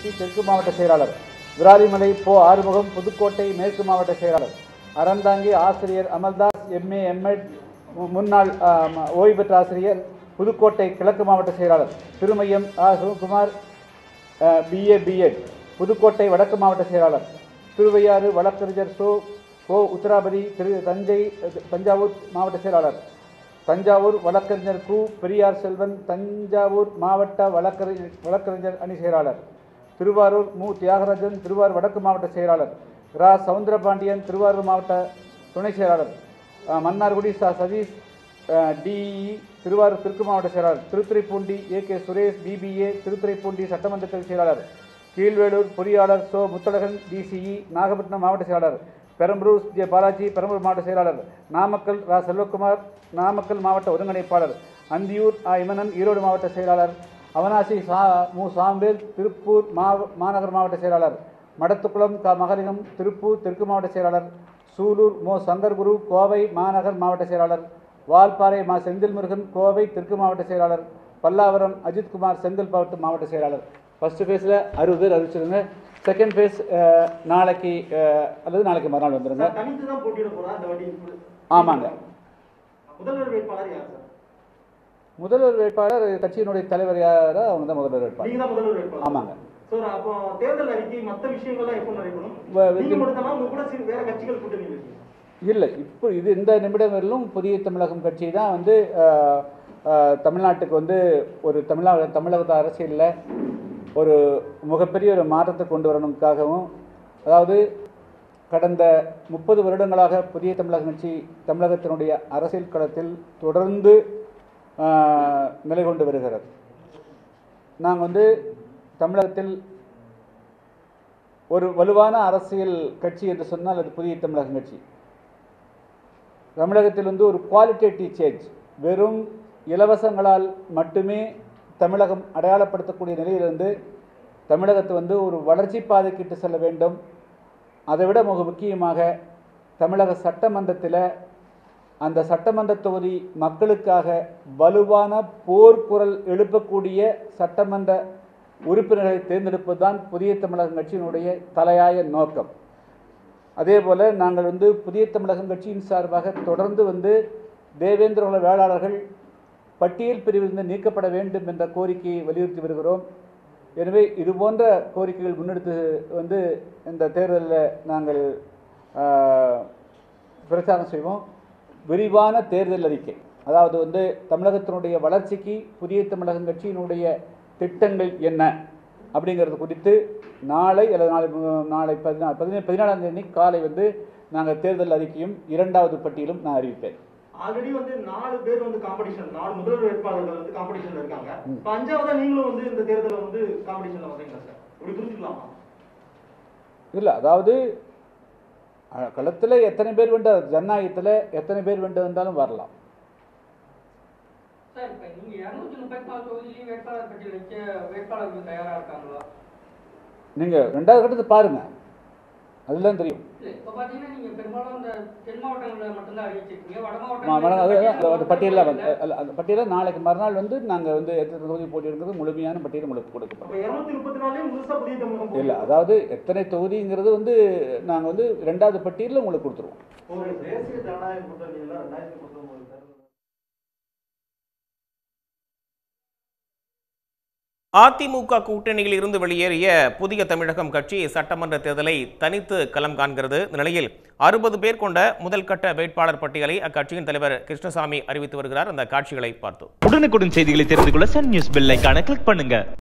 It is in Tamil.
கட்சி தெற்கு மாவட்ட செயலாளர் விராலிமலை போ ஆறுமுகம் புதுக்கோட்டை மேற்கு மாவட்ட செயலாளர் அறந்தாங்கி ஆசிரியர் அமல்தாஸ் எம்ஏ எம்எட் முன்னாள் ஆ, ம- ஓய்வு பெற்ற ஆசிரியர் புதுக்கோட்டை கிழக்கு மாவட்ட செயலாளர் திருமையம் ஆ சிவகுமார் பிஏ பிஎட் புதுக்கோட்டை வடக்கு மாவட்ட செயலாளர் திருவையாறு வழக்கறிஞர் சோ கோ உத்தராபதி திரு தஞ்சை தஞ்சாவூர் மாவட்ட செயலாளர் தஞ்சாவூர் வழக்கறிஞர் கு பெரியார் செல்வன் தஞ்சாவூர் மாவட்ட வழக்கறிஞர் வழக்கறிஞர் அணி செயலாளர் திருவாரூர் மு தியாகராஜன் திருவாரூர் வடக்கு மாவட்ட செயலாளர் ரா சவுந்தரபாண்டியன் திருவாரூர் மாவட்ட துணை செயலாளர் அஹ், மன்னார்குடி ச சதீஷ் டிஇ திருவாரூர் தெற்கு மாவட்ட செயலாளர் Thiruthuraipoondi A K Suresh BBA Thiruthuraipoondi சட்டமன்ற தொகுதி செயலாளர் கீழ்வேலூர் பொறியாளர் சோ முத்தழகன் டிசிஇ நாகப்பட்டினம் மாவட்ட செயலாளர் பெரம்பலூர் ஜே பாலாஜி பெரம்பலூர் மாவட்ட செயலாளர் நாமக்கல் ரா செல்வகுமார் நாமக்கல் மாவட்ட ஒருங்கிணைப்பாளர் அந்தியூர் ஆ இமனன் ஈரோடு மாவட்ட செயலாளர் அவனாசி சா மு சாம்பேல் திருப்பூர் மாவ மாநகர் மாவட்ட செயலாளர் மடத்துக்குளம் க மகலிங்கம் திருப்பூர் தெற்கு மாவட்ட செயலாளர் சூலூர் மோ சங்கர்குரு கோவை மாநகர் மாவட்ட செயலாளர் வால்பாறை மா செந்தில் முருகன் கோவை தெற்கு மாவட்ட செயலாளர் பல்லாவரம் அஜித்குமார் செங்கல்பட்டு மாவட்ட செயலாளர் ஃபர்ஸ்ட் ஃபேஸில் அறுபது பேர் அறிவிச்சிருங்க செகண்ட் ஃபேஸ் நாளைக்கு அஹ், அல்லது நாளைக்கு மறுநாள் வந்துருங்க சார் தனித்து தான் போட்டியிட போறா இந்த வாட்டி ஆமாங்க. முதல்வர் வேட்பாளர் யார் சார் முதல்வர் வேட்பாளர் கட்சியினுடைய தலைவர் யாரோ அவங்க தான் முதல்வர் வேட்பாளர் நீங்க தான் முதல்வர் வேட்பாளர் ஆமாங்க சார் அப்போ தேர்தல் அறிக்கை மத்த விஷயங்கள்லாம் எப்போ நடைபெறும் வ- நீங்க within- மட்டும் உங்க கூட சிறு வேற கட்சிகள் கூட்டணி இருக்கு இல்லை இப்போ இது இந்த நிமிடம் வரையிலும் புதிய தமிழகம் கட்சி தான் வந்து அஹ், அஹ், தமிழ்நாட்டுக்கு வந்து ஒரு தமிழக தமிழகத்து அரசியலில் ஒரு மிகப்பெரிய ஒரு மாற்றத்தை கொண்டு வரணுக்காகவும் அதாவது கடந்த முப்பது வருடங்களாக புதிய தமிழக கட்சி தமிழகத்தினுடைய அரசியல் களத்தில் தொடர்ந்து அஹ், நிலை கொண்டு வருகிறது நாங்கள் வந்து தமிழகத்தில் ஒரு வலுவான அரசியல் கட்சி என்று சொன்னால் அது புதிய தமிழகம் கட்சி தமிழகத்தில் வந்து ஒரு குவாலிட்டேட்டிவ் சேஞ்ச் வெறும் இலவசங்களால் மட்டுமே தமிழகம் அடையாளப்படுத்தக்கூடிய நிலையிலிருந்து தமிழகத்தை வந்து ஒரு வளர்ச்சி பாதைக்கிட்டு செல்ல வேண்டும் அதை விட மிக முக்கியமாக தமிழக சட்டமன்றத்தில் அந்த சட்டமன்ற தொகுதி மக்களுக்காக வலுவான போர்க்குரல் எழுப்பக்கூடிய சட்டமன்ற உறுப்பினர்களை தேர்ந்தெடுப்பது தான் புதிய தமிழகம் கட்சியினுடைய தலையாய நோக்கம் அதே போல் நாங்கள் வந்து புதிய தமிழகம் கட்சியின் சார்பாக தொடர்ந்து வந்து தேவேந்திர குல வேளாளர்கள் பட்டியல் பிரிவிலிருந்து நீக்கப்பட வேண்டும் என்ற கோரிக்கையை வலியுறுத்தி வருகிறோம் எனவே இது போன்ற கோரிக்கைகள் முன்னெடுத்து வந்து இந்த தேர்தலில் நாங்கள் ஆஹ், பிரச்சாரம் செய்வோம் விரிவான தேர்தல் அறிக்கை அதாவது வந்து தமிழகத்தினுடைய வளர்ச்சிக்கு புதிய தமிழகம் கட்சியினுடைய திட்டங்கள் என்ன அப்படிங்கிறது குறித்து நாளை அல்லது நாளை மு- நாளை பதினா பதினேழு பதினாலாம் தேதி காலை வந்து நாங்கள் தேர்தல் அறிக்கையும் இரண்டாவது பட்டியலும் நான் அறிவிப்பேன் ஆல்ரெடி வந்து நாலு பேர் வந்து காம்படிஷன் நாலு முதல்வர் வேட்பாளர்கள் வந்து காம்படிஷன்ல இருக்காங்க இப்ப அஞ்சாவதா நீங்களும் வந்து இந்த தேர்தல்ல வந்து காம்படிஷன்ல வந்தீங்களா சார் இப்படி புரிஞ்சுக்கலாமா இல்லை அதாவது களத்தில் எத்தனை பேர் வேண்டு ஜனநாயகத்தில் எத்தனை பேர் வேண்டு வந்தாலும் வரலாம் சார் இப்ப நீங்க இருநூத்தி முப்பத்தி நாலு தொகுதியிலையும் வேட்பாளர் பட்டியல் வைக்க வேட்பாளர்கள் தயாரா இருக்காங்களா நீங்கள் ரெண்டாவது கட்டத்தை பாருங்கள் அதுதான் தெரியும் இல்ல இப்ப பாத்தீங்கன்னா நீங்க பெரும்பாலும் இந்த தென் மாவட்டங்கள்ல மட்டும்தான் அறிவிச்சிருக்கீங்க வட மா- மாவட்டங்கள்ல மன- அது- இந்த அது- அந்த பட்டியலில் வந்து இல்ல. அல்ல, அந்த பட்டியலில் நாளைக்கு மறுநாள் வந்து நாங்கள் வந்து எத்தனை தொகுதி போட்டிருக்கிறது முழுமையான பட்டியல் உங்களுக்கு கொடுக்கப்படும் அப்ப இருநூத்தி முப்பத்தி நாலுலயும் முழுசா புதிய தமிழகம் இல்லை அதாவது எத்தனை தொகுதிங்கிறது வந்து நாங்கள் வந்து ரெண்டாவது பட்டியலில் உங்களுக்கு கொடுத்துருவோம் ஒரு தேசிய ஜனநாயக கூட்டணியில ரெண்டாயிரத்தி பத்தொன்பது தேர்தல் அதிமுக கூட்டணியில் இருந்து வெளியேறிய புதிய தமிழகம் கட்சி சட்டமன்ற தேர்தலை தனித்து களம் காண்கிறது இந்த நிலையில் அறுபது பேர் கொண்ட முதல் கட்ட வேட்பாளர் பட்டியலை அக்கட்சியின் தலைவர் கிருஷ்ணசாமி அறிவித்து வருகிறார் அந்த காட்சிகளை பார்த்தோம் உடனுக்குடன் செய்திகளை தெரிந்து கொள்ள சன் நியூஸ் பெல் ஐகானை கிளிக் பண்ணுங்க